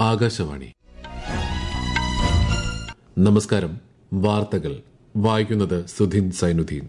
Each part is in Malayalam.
ആകാശവാണി നമസ്കാരം വാർത്തകൾ വായിക്കുന്നത് സുധിൻ സൈനുദ്ദീൻ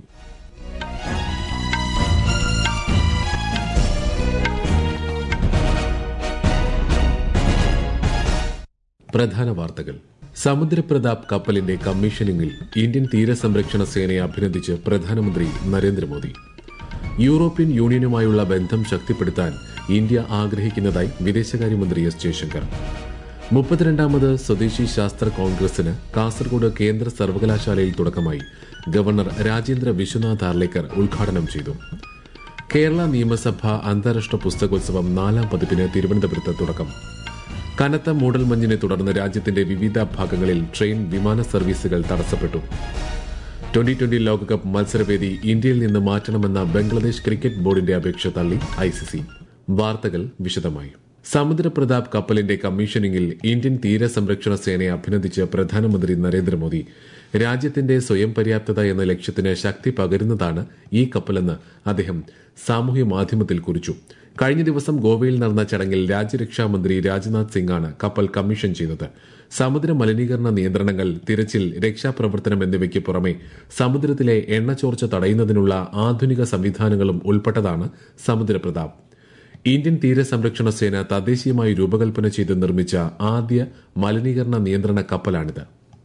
പ്രധാന വാർത്തകൾ സമുദ്രപ്രതാപ് കപ്പലിന്റെ കമ്മീഷനിംഗിൽ ഇന്ത്യൻ തീരസംരക്ഷണ സേനയെ അഭിനന്ദിച്ച് പ്രധാനമന്ത്രി നരേന്ദ്രമോദി യൂറോപ്യൻ യൂണിയനുമായുള്ള ബന്ധം ശക്തിപ്പെടുത്താൻ ഇന്ത്യ ആഗ്രഹിക്കുന്നതായി വിദേശകാര്യമന്ത്രി എസ് ജയശങ്കർ മുപ്പത്തിരണ്ടാമത് സ്വദേശി ശാസ്ത്ര കോൺഗ്രസിന് കാസർഗോഡ് കേന്ദ്ര സർവകലാശാലയിൽ തുടക്കമായി ഗവർണർ രാജേന്ദ്ര വിശ്വനാഥ് ആർലേക്കർ ഉദ്ഘാടനം ചെയ്തു കേരള നിയമസഭ അന്താരാഷ്ട്ര പുസ്തകോത്സവം നാലാം പതിപ്പിന് തിരുവനന്തപുരത്ത് തുടക്കം കനത്ത മൂടൽമഞ്ഞിനെ തുടർന്ന് രാജ്യത്തിന്റെ വിവിധ ഭാഗങ്ങളിൽ ട്രെയിൻ വിമാന സർവീസുകൾ തടസ്സപ്പെട്ടു ട്വന്റി ട്വന്റി ലോകകപ്പ് മത്സരവേദി ഇന്ത്യയിൽ നിന്ന് മാറ്റണമെന്ന ബംഗ്ലാദേശ് ക്രിക്കറ്റ് ബോർഡിന്റെ അപേക്ഷ തള്ളി ഐസിസി വാർത്തകൾ വിശദമായി സമുദ്രപ്രതാപ് കപ്പലിന്റെ കമ്മീഷനിംഗിൽ ഇന്ത്യൻ തീരസംരക്ഷണ സേനയെ അഭിനന്ദിച്ച് പ്രധാനമന്ത്രി നരേന്ദ്രമോദി രാജ്യത്തിന്റെ സ്വയം പര്യാപ്തത എന്ന ലക്ഷ്യത്തിന് ശക്തി പകരുന്നതാണ് ഈ കപ്പലെന്ന് അദ്ദേഹം സാമൂഹ്യ മാധ്യമത്തിൽ കുറിച്ചു കഴിഞ്ഞ ദിവസം ഗോവയിൽ നടന്ന ചടങ്ങിൽ രാജ്യരക്ഷാ മന്ത്രി രാജ്നാഥ് സിംഗാണ് കപ്പൽ കമ്മീഷൻ ചെയ്തത് സമുദ്ര മലിനീകരണ നിയന്ത്രണങ്ങൾ തിരച്ചിൽ രക്ഷാപ്രവർത്തനം എന്നിവയ്ക്ക് പുറമെ സമുദ്രത്തിലെ എണ്ണച്ചോർച്ച തടയുന്നതിനുള്ള ആധുനിക സംവിധാനങ്ങളും ഉൾപ്പെട്ടതാണ് സമുദ്രപ്രതാപ് ഇന്ത്യൻ തീരസംരക്ഷണ സേന തദ്ദേശീയമായി രൂപകൽപ്പന ചെയ്ത് നിർമ്മിച്ച ആദ്യ മലിനീകരണ നിയന്ത്രണ കപ്പലാണിത്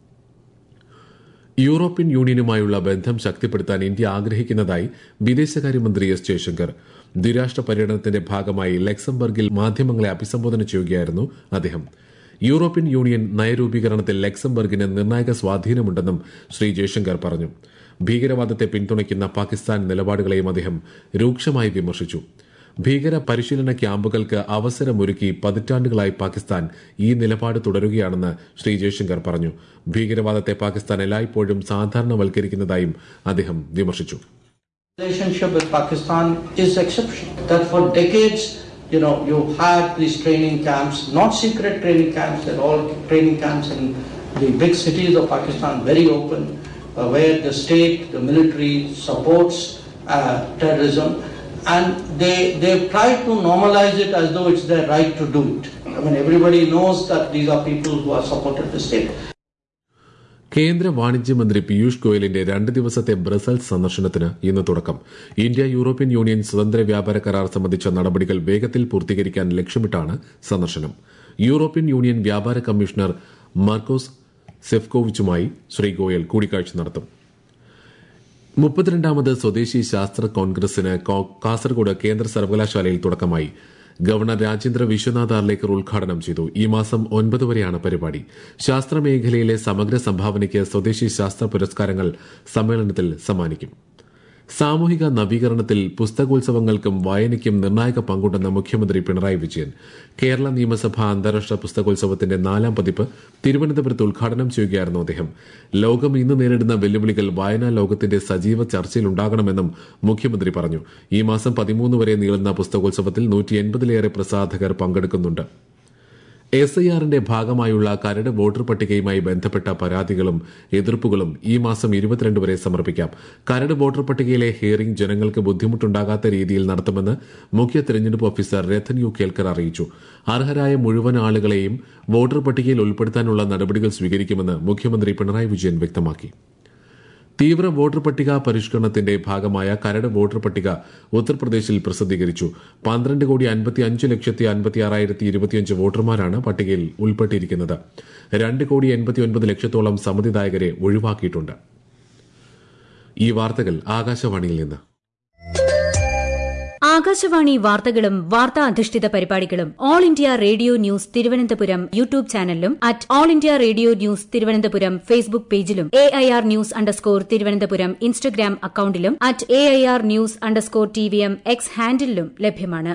യൂറോപ്യൻ യൂണിയനുമായുള്ള ബന്ധം ശക്തിപ്പെടുത്താൻ ഇന്ത്യ ആഗ്രഹിക്കുന്നതായി വിദേശകാര്യമന്ത്രി എസ് ജയശങ്കർ ദ്വിരാഷ്ട്ര പര്യടനത്തിന്റെ ഭാഗമായി ലക്സംബർഗിൽ മാധ്യമങ്ങളെ അഭിസംബോധന ചെയ്യുകയായിരുന്നു അദ്ദേഹം യൂറോപ്യൻ യൂണിയൻ നയരൂപീകരണത്തിൽ ലക്സംബർഗിന് നിർണായക സ്വാധീനമുണ്ടെന്നും ശ്രീ ജയശങ്കർ പറഞ്ഞു ഭീകരവാദത്തെ പിന്തുണയ്ക്കുന്ന പാകിസ്ഥാൻ നിലപാടുകളെയും അദ്ദേഹം രൂക്ഷമായി വിമർശിച്ചു ഭീകര പരിശീലന ക്യാമ്പുകൾക്ക് അവസരമൊരുക്കി പതിറ്റാണ്ടുകളായി പാകിസ്ഥാൻ ഈ നിലപാട് തുടരുകയാണെന്ന് ശ്രീ ജയശങ്കർ പറഞ്ഞു ഭീകരവാദത്തെ പാകിസ്ഥാൻ എല്ലായ്പ്പോഴും സാധാരണവൽക്കരിക്കുന്നതായും അദ്ദേഹം വിമർശിച്ചു relationship with Pakistan is exceptional. That for decades, you know, you had these training camps, not secret training camps, they're all training camps in the big cities of Pakistan, very open, uh, where the state, the military supports uh, terrorism, and they they've tried to normalize it as though it's their right to do it. I mean, everybody knows that these are people who have supported the state. കേന്ദ്ര വാണിജ്യമന്ത്രി പീയൂഷ് ഗോയലിന്റെ രണ്ട് ദിവസത്തെ ബ്രസൽസ് സന്ദർശനത്തിന് ഇന്ന് തുടക്കം ഇന്ത്യ യൂറോപ്യൻ യൂണിയൻ സ്വതന്ത്ര വ്യാപാര കരാർ സംബന്ധിച്ച നടപടികൾ വേഗത്തിൽ പൂർത്തീകരിക്കാൻ ലക്ഷ്യമിട്ടാണ് സന്ദർശനം യൂറോപ്യൻ യൂണിയൻ വ്യാപാര കമ്മീഷണർ മാർക്കോസ് സെഫ്കോവിച്ചുമായി ശ്രീ ഗോയൽ കൂടിക്കാഴ്ച നടത്തും മുപ്പത്തിരണ്ടാമത് സ്വദേശി ശാസ്ത്ര കോൺഗ്രസിന് കാസർഗോഡ് കേന്ദ്ര സർവകലാശാലയിൽ തുടക്കമായി ഗവർണർ രാജേന്ദ്ര വിശ്വനാഥ് ആർലേക്കർ ഉദ്ഘാടനം ചെയ്തു ഈ മാസം ഒൻപത് വരെയാണ് പരിപാടി ശാസ്ത്രമേഖലയിലെ സമഗ്ര സംഭാവനയ്ക്ക് സ്വദേശി ശാസ്ത്ര പുരസ്കാരങ്ങൾ സമ്മേളനത്തിൽ സമ്മാനിക്കും സാമൂഹിക നവീകരണത്തിൽ പുസ്തകോത്സവങ്ങൾക്കും വായനയ്ക്കും നിർണായക പങ്കുണ്ടെന്ന് മുഖ്യമന്ത്രി പിണറായി വിജയൻ കേരള നിയമസഭ അന്താരാഷ്ട്ര പുസ്തകോത്സവത്തിന്റെ നാലാം പതിപ്പ് തിരുവനന്തപുരത്ത് ഉദ്ഘാടനം ചെയ്യുകയായിരുന്നു അദ്ദേഹം ലോകം ഇന്ന് നേരിടുന്ന വെല്ലുവിളികൾ വായനാ ലോകത്തിന്റെ സജീവ ചർച്ചയിലുണ്ടാകണമെന്നും മുഖ്യമന്ത്രി പറഞ്ഞു ഈ മാസം പതിമൂന്ന് വരെ നീളുന്ന പുസ്തകോത്സവത്തിൽ നൂറ്റി എൺപതിലേറെ പ്രസാധകർ പങ്കെടുക്കുന്നുണ്ട് എസ് ഐ ആറിന്റെ ഭാഗമായുള്ള കരട് വോട്ടർ പട്ടികയുമായി ബന്ധപ്പെട്ട പരാതികളും എതിർപ്പുകളും ഈ മാസം ഇരുപത്തിരണ്ട് വരെ സമർപ്പിക്കാം കരട് വോട്ടർ പട്ടികയിലെ ഹിയറിംഗ് ജനങ്ങൾക്ക് ബുദ്ധിമുട്ടുണ്ടാകാത്ത രീതിയിൽ നടത്തുമെന്ന് മുഖ്യ തെരഞ്ഞെടുപ്പ് ഓഫീസർ രഥൻ യു കേൽക്കർ അറിയിച്ചു അർഹരായ മുഴുവൻ ആളുകളെയും വോട്ടർ പട്ടികയിൽ ഉൾപ്പെടുത്താനുള്ള നടപടികൾ സ്വീകരിക്കുമെന്ന് മുഖ്യമന്ത്രി പിണറായി വിജയൻ വ്യക്തമാക്കി തീവ്ര വോട്ടർ പട്ടിക പരിഷ്കരണത്തിന്റെ ഭാഗമായ കരട് വോട്ടർ പട്ടിക ഉത്തർപ്രദേശിൽ പ്രസിദ്ധീകരിച്ചു പന്ത്രണ്ട് കോടി അൻപത്തി അഞ്ച് ലക്ഷത്തി അൻപത്തി ആറായിരത്തി ഇരുപത്തിയഞ്ച് വോട്ടർമാരാണ് പട്ടികയിൽ ഉൾപ്പെട്ടിരിക്കുന്നത് രണ്ട് കോടി എൺപത്തി ഒൻപത് ലക്ഷത്തോളം സമ്മതിദായകരെ ഒഴിവാക്കിയിട്ടുണ്ട് ഈ വാർത്തകൾ ആകാശവാണിയിൽ നിന്ന് ആകാശവാണി വാർത്തകളും വാർത്താ അധിഷ്ഠിത പരിപാടികളും all India radio news Thiruvananthapuram YouTube ചാനലിലും at all India radio news Thiruvananthapuram Facebook പേജിലും A I R news underscore Thiruvananthapuram Instagram അക്കൌണ്ടിലും at A I R news underscore T V M X ഹാൻഡിലും ലഭ്യമാണ്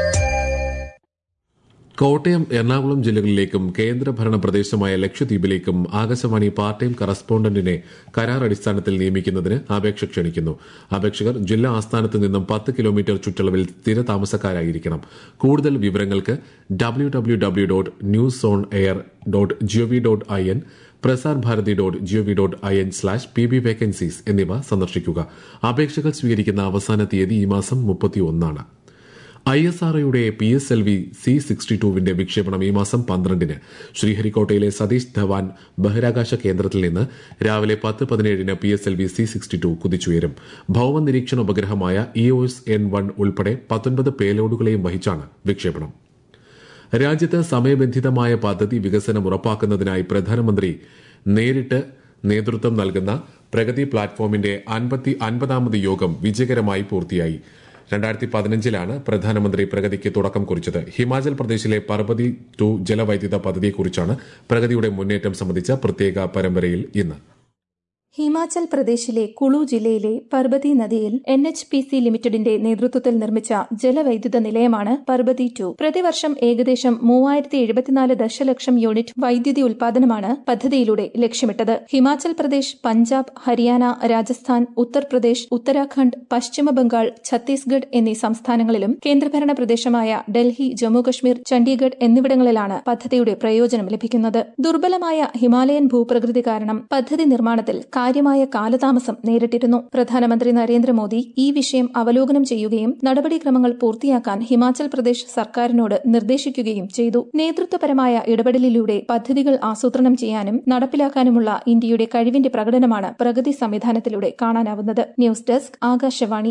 കോട്ടയം എറണാകുളം ജില്ലകളിലേക്കും കേന്ദ്രഭരണ പ്രദേശമായ ലക്ഷദ്വീപിലേക്കും ആകാശവാണി പാർട്ട് ടൈം കറസ്പോണ്ടന്റിനെ കരാർ അടിസ്ഥാനത്തിൽ നിയമിക്കുന്നതിന് അപേക്ഷ ക്ഷണിക്കുന്നു അപേക്ഷകർ ജില്ലാ ആസ്ഥാനത്ത് നിന്നും പത്ത് കിലോമീറ്റർ ചുറ്റളവിൽ സ്ഥിര താമസക്കാരായിരിക്കണം കൂടുതൽ വിവരങ്ങൾക്ക് W W W dot news on air dot G O V dot I N Prasar Bharati dot G O V dot I N slash P B vacancies എന്നിവ സന്ദർശിക്കുക അപേക്ഷകൾ സ്വീകരിക്കുന്ന അവസാന തീയതി ഈ മാസം മുപ്പത്തിയൊന്നാണ് ഐ എസ് ആർഒയുടെ P S L V C sixty ടുവിന്റെ വിക്ഷേപണം ഈ മാസം പന്ത്രണ്ടിന് ശ്രീഹരിക്കോട്ടയിലെ സതീഷ് ധവാൻ ബഹിരാകാശ കേന്ദ്രത്തിൽ നിന്ന് രാവിലെ പത്ത് പതിനേഴിന് P S L V C sixty two കുതിച്ചുയരും ഭൌമ നിരീക്ഷണ ഉപഗ്രഹമായ E O S N one ഉൾപ്പെടെ പത്തൊൻപത് പേലോഡുകളെയും വഹിച്ചാണ് വിക്ഷേപണം രാജ്യത്ത് സമയബന്ധിതമായ പദ്ധതി വികസനം ഉറപ്പാക്കുന്നതിനായി പ്രധാനമന്ത്രി നേരിട്ട് നേതൃത്വം നൽകുന്ന പ്രഗതി പ്ലാറ്റ്ഫോമിന്റെ അൻപത്തി അൻപതാമത് യോഗം വിജയകരമായി പൂർത്തിയായി രണ്ടായിരത്തി പതിനഞ്ചിലാണ് പ്രധാനമന്ത്രി പ്രഗതിക്ക് തുടക്കം കുറിച്ചത് ഹിമാചൽ പ്രദേശിലെ പർബതി ടു ജലവൈദ്യുത പദ്ധതിയെക്കുറിച്ചാണ് പ്രഗതിയുടെ മുന്നേറ്റം സംബന്ധിച്ച പ്രത്യേക പരമ്പരയിൽ ഇന്ന് ഹിമാചൽ പ്രദേശിലെ കുളു ജില്ലയിലെ പർബതി നദിയിൽ എൻ എച്ച് പി സി ലിമിറ്റഡിന്റെ നേതൃത്വത്തിൽ നിർമ്മിച്ച ജലവൈദ്യുത നിലയമാണ് പർബതി ടു പ്രതിവർഷം ഏകദേശം മൂവായിരത്തി എഴുപത്തിനാല് ദശലക്ഷം യൂണിറ്റ് വൈദ്യുതി ഉൽപാദനമാണ് പദ്ധതിയിലൂടെ ലക്ഷ്യമിട്ടത് ഹിമാചൽ പ്രദേശ് പഞ്ചാബ് ഹരിയാന രാജസ്ഥാൻ ഉത്തർപ്രദേശ് ഉത്തരാഖണ്ഡ് പശ്ചിമ ബംഗാൾ ഛത്തീസ്ഗഡ് എന്നീ സംസ്ഥാനങ്ങളിലും കേന്ദ്രഭരണ പ്രദേശമായ ഡൽഹി ജമ്മുകശ്മീർ ചണ്ഡീഗഡ് എന്നിവിടങ്ങളിലാണ് പദ്ധതിയുടെ പ്രയോജനം ലഭിക്കുന്നത് ദുർബലമായ ഹിമാലയൻ ഭൂപ്രകൃതി കാരണം പദ്ധതി നിർമ്മാണത്തിൽ കാര്യമായ കാലതാമസം നേരിട്ടിരുന്നു പ്രധാനമന്ത്രി നരേന്ദ്രമോദി ഈ വിഷയം അവലോകനം ചെയ്യുകയും നടപടിക്രമങ്ങൾ പൂർത്തിയാക്കാൻ ഹിമാചൽ പ്രദേശ് സർക്കാരിനോട് നിർദ്ദേശിക്കുകയും ചെയ്തു നേതൃത്വപരമായ ഇടപെടലിലൂടെ പദ്ധതികൾ ആസൂത്രണം ചെയ്യാനും നടപ്പിലാക്കാനുമുള്ള ഇന്ത്യയുടെ കഴിവിന്റെ പ്രകടനമാണ് പ്രഗതി സംവിധാനത്തിലൂടെ കാണാനാവുന്നത് ന്യൂസ് ഡെസ്ക് ആകാശവാണി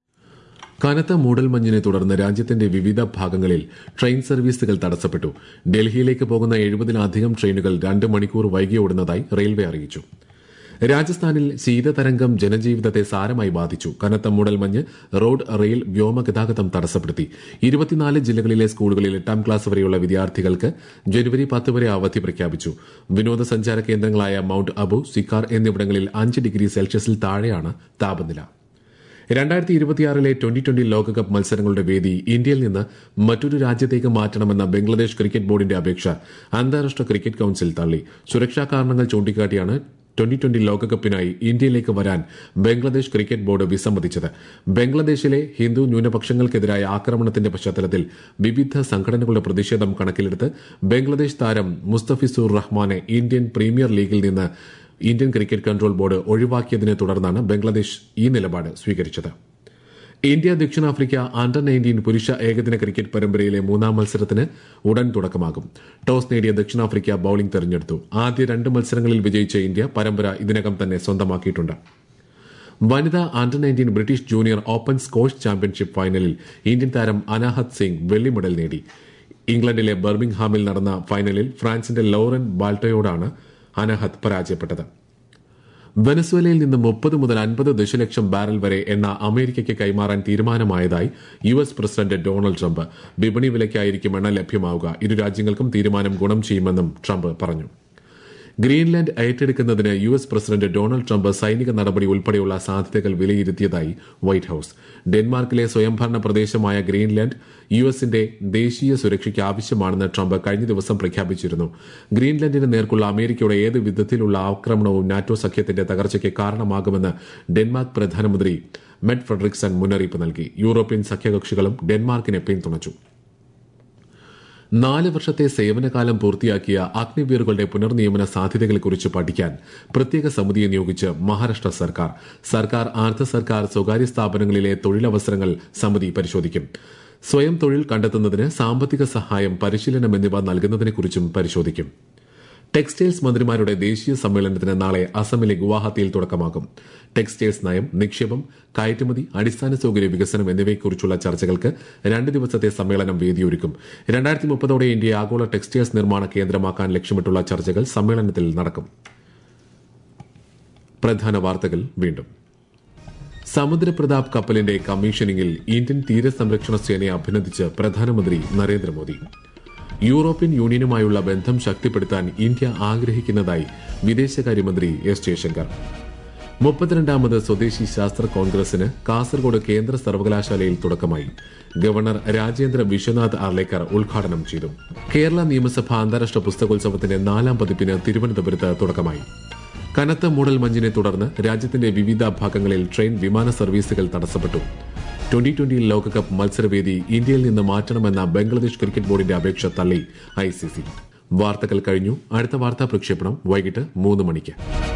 കനത്ത മൂടൽമഞ്ഞിനെ തുടർന്ന് രാജ്യത്തിന്റെ വിവിധ ഭാഗങ്ങളിൽ ട്രെയിൻ സർവീസുകൾ തടസ്സപ്പെട്ടു ഡൽഹിയിലേക്ക് പോകുന്ന എഴുപതിലധികം ട്രെയിനുകൾ രണ്ട് മണിക്കൂർ വൈകി ഓടുന്നതായി റെയിൽവേ അറിയിച്ചു രാജസ്ഥാനിൽ ശീതതരംഗം ജനജീവിതത്തെ സാരമായി ബാധിച്ചു കനത്ത മൂടൽമഞ്ഞ് റോഡ് റെയിൽ വ്യോമഗതാഗതം തടസ്സപ്പെടുത്തി ഇരുപത്തിനാല് ജില്ലകളിലെ സ്കൂളുകളിൽ എട്ടാം ക്ലാസ് വരെയുള്ള വിദ്യാർത്ഥികൾക്ക് ജനുവരി പത്ത് വരെ അവധി പ്രഖ്യാപിച്ചു വിനോദസഞ്ചാര കേന്ദ്രങ്ങളായ മൌണ്ട് അബു സിക്കാർ എന്നിവിടങ്ങളിൽ അഞ്ച് ഡിഗ്രി സെൽഷ്യസിൽ താഴെയാണ് താപനില രണ്ടായിരത്തി ഇരുപത്തിയാറിലെ ട്വന്റി ട്വന്റി ലോകകപ്പ് മത്സരങ്ങളുടെ വേദി ഇന്ത്യയിൽ നിന്ന് മറ്റൊരു രാജ്യത്തേക്ക് മാറ്റണമെന്ന ബംഗ്ലാദേശ് ക്രിക്കറ്റ് ബോർഡിന്റെ അപേക്ഷ അന്താരാഷ്ട്ര ക്രിക്കറ്റ് കൌൺസിൽ തള്ളി സുരക്ഷാ കാരണങ്ങൾ ചൂണ്ടിക്കാട്ടിയാണ് ട്വന്റി ട്വന്റി ലോകകപ്പിനായി ഇന്ത്യയിലേക്ക് വരാൻ ബംഗ്ലാദേശ് ക്രിക്കറ്റ് ബോർഡ് വിസമ്മതിച്ചത് ബംഗ്ലാദേശിലെ ഹിന്ദു ന്യൂനപക്ഷങ്ങൾക്കെതിരായ ആക്രമണത്തിന്റെ പശ്ചാത്തലത്തിൽ വിവിധ സംഘടനകളുടെ പ്രതിഷേധം കണക്കിലെടുത്ത് ബംഗ്ലാദേശ് താരം മുസ്തഫിസുർ റഹ്മാനെ ഇന്ത്യൻ പ്രീമിയർ ലീഗിൽ നിന്ന് ഇന്ത്യൻ ക്രിക്കറ്റ് കൺട്രോൾ ബോർഡ് ഒഴിവാക്കിയതിനെ തുടർന്നാണ് ബംഗ്ലാദേശ് ഈ നിലപാട് സ്വീകരിച്ചത് ഇന്ത്യ ദക്ഷിണാഫ്രിക്ക അണ്ടർ നയൻറ്റീൻ പുരുഷ ഏകദിന ക്രിക്കറ്റ് പരമ്പരയിലെ മൂന്നാം മത്സരത്തിന് ഉടൻ തുടക്കമാകും ടോസ് നേടിയ ദക്ഷിണാഫ്രിക്ക ബൌളിംഗ് തെരഞ്ഞെടുത്തു ആദ്യ രണ്ട് മത്സരങ്ങളിൽ വിജയിച്ച ഇന്ത്യ പരമ്പര ഇതിനകം തന്നെ സ്വന്തമാക്കിയിട്ടുണ്ട് വനിതാ under nineteen British junior open squash championship ഫൈനലിൽ ഇന്ത്യൻ താരം അനാഹത് സിംഗ് വെള്ളി മെഡൽ നേടി ഇംഗ്ലണ്ടിലെ ബർമിംഗ്ഹാമിൽ നടന്ന ഫൈനലിൽ ഫ്രാൻസിന്റെ ലോറൻ ബാൾട്ടോയോടാണ് അനാഹത് പരാജയപ്പെട്ടത് വെനസ്വേലയിൽ നിന്ന് മുപ്പത് മുതൽ അൻപത് ദശലക്ഷം ബാരൽ വരെ എണ്ണ അമേരിക്കയ്ക്ക് കൈമാറാൻ തീരുമാനമായതായി U S president Donald Trump വിപണി വിലയ്ക്കായിരിക്കും എണ്ണ ലഭ്യമാവുക ഇരു രാജ്യങ്ങൾക്കും തീരുമാനം ഗുണം ചെയ്യുമെന്നും ട്രംപ് പറഞ്ഞു ഗ്രീൻലാൻഡ് ഏറ്റെടുക്കുന്നതിന് U S president Donald Trump സൈനിക നടപടി ഉൾപ്പെടെയുള്ള സാധ്യതകൾ വിലയിരുത്തിയതായി വൈറ്റ് ഹൌസ് ഡെൻമാർക്കിലെ സ്വയംഭരണ പ്രദേശമായ ഗ്രീൻലാൻഡ് യു എസിന്റെ ദേശീയ സുരക്ഷയ്ക്ക് ആവശ്യമാണെന്ന് ട്രംപ് കഴിഞ്ഞ ദിവസം പ്രഖ്യാപിച്ചിരുന്നു ഗ്രീൻലാൻഡിന് നേർക്കുള്ള അമേരിക്കയുടെ ഏത് വിധത്തിലുള്ള ആക്രമണവും നാറ്റോ സഖ്യത്തിന്റെ തകർച്ചയ്ക്ക് കാരണമാകുമെന്ന് ഡെൻമാർക്ക് പ്രധാനമന്ത്രി മെറ്റ് ഫ്രെഡറിക്സൺ മുന്നറിയിപ്പ് നൽകി യൂറോപ്യൻ സഖ്യകക്ഷികളും ഡെൻമാർക്കിനെ പിന്തുണച്ചു നാല് വർഷത്തെ സേവനകാലം പൂർത്തിയാക്കിയ അഗ്നിവീറുകളുടെ പുനർനിയമന സാധ്യതകളെക്കുറിച്ച് പഠിക്കാൻ പ്രത്യേക സമിതിയെ നിയോഗിച്ച് മഹാരാഷ്ട്ര സർക്കാർ സർക്കാർ അർദ്ധ സർക്കാർ സ്വകാര്യ സ്ഥാപനങ്ങളിലെ തൊഴിലവസരങ്ങൾ സമിതി പരിശോധിക്കും സ്വയം തൊഴിൽ കണ്ടെത്തുന്നതിന് സാമ്പത്തിക സഹായം പരിശീലനം എന്നിവ നൽകുന്നതിനെക്കുറിച്ചും പരിശോധിക്കും ടെക്സ്റ്റൈൽസ് മന്ത്രിമാരുടെ ദേശീയ സമ്മേളനത്തിന് നാളെ അസമിലെ ഗുവാഹത്തിയിൽ തുടക്കമാകും ടെക്സ്റ്റൈൽസ് നയം നിക്ഷേപം കയറ്റുമതി അടിസ്ഥാന സൌകര്യ വികസനം എന്നിവയെക്കുറിച്ചുള്ള ചർച്ചകൾക്ക് രണ്ട് ദിവസത്തെ സമ്മേളനം വേദിയൊരുക്കും രണ്ടായിരത്തി മുപ്പതോടെ ഇന്ത്യ ആഗോള ടെക്സ്റ്റൈൽസ് നിർമ്മാണ കേന്ദ്രമാക്കാൻ ലക്ഷ്യമിട്ടുള്ള ചർച്ചകൾ സമ്മേളനത്തിൽ നടക്കും പ്രധാന വാർത്തകൾ വീണ്ടും സമുദ്രപ്രതാപ് കപ്പലിന്റെ കമ്മീഷനിംഗിൽ ഇന്ത്യൻ തീരസംരക്ഷണ സേനയെ അഭിനന്ദിച്ച് പ്രധാനമന്ത്രി നരേന്ദ്രമോദി യൂറോപ്യൻ യൂണിയനുമായുള്ള ബന്ധം ശക്തിപ്പെടുത്താൻ ഇന്ത്യ ആഗ്രഹിക്കുന്നതായി വിദേശകാര്യമന്ത്രി എസ് ജയശങ്കർ മുപ്പത്തിരണ്ടാമത് സ്വദേശി ശാസ്ത്ര കോൺഗ്രസിന് കാസർഗോഡ് കേന്ദ്ര സർവകലാശാലയിൽ തുടക്കമായി ഗവർണർ രാജേന്ദ്ര വിശ്വനാഥ് ആർലേക്കർ ഉദ്ഘാടനം ചെയ്തു കേരള നിയമസഭ അന്താരാഷ്ട്ര പുസ്തകോത്സവത്തിന്റെ നാലാം പതിപ്പിന് തിരുവനന്തപുരത്ത് തുടക്കമായി കനത്ത മൂടൽമഞ്ഞിനെ തുടർന്ന് രാജ്യത്തിന്റെ വിവിധ ഭാഗങ്ങളിൽ ട്രെയിൻ വിമാന സർവീസുകൾ തടസ്സപ്പെട്ടു ട്വന്റി ട്വന്റി ലോകകപ്പ് മത്സരവേദി ഇന്ത്യയിൽ നിന്ന് മാറ്റണമെന്ന ബംഗ്ലാദേശ് ക്രിക്കറ്റ് ബോർഡിന്റെ അപേക്ഷ തള്ളി ഐസിസി വാർത്തകൾ കഴിഞ്ഞു അടുത്ത വാർത്താ പ്രക്ഷേപണം വൈകിട്ട് മൂന്ന് മണിക്ക്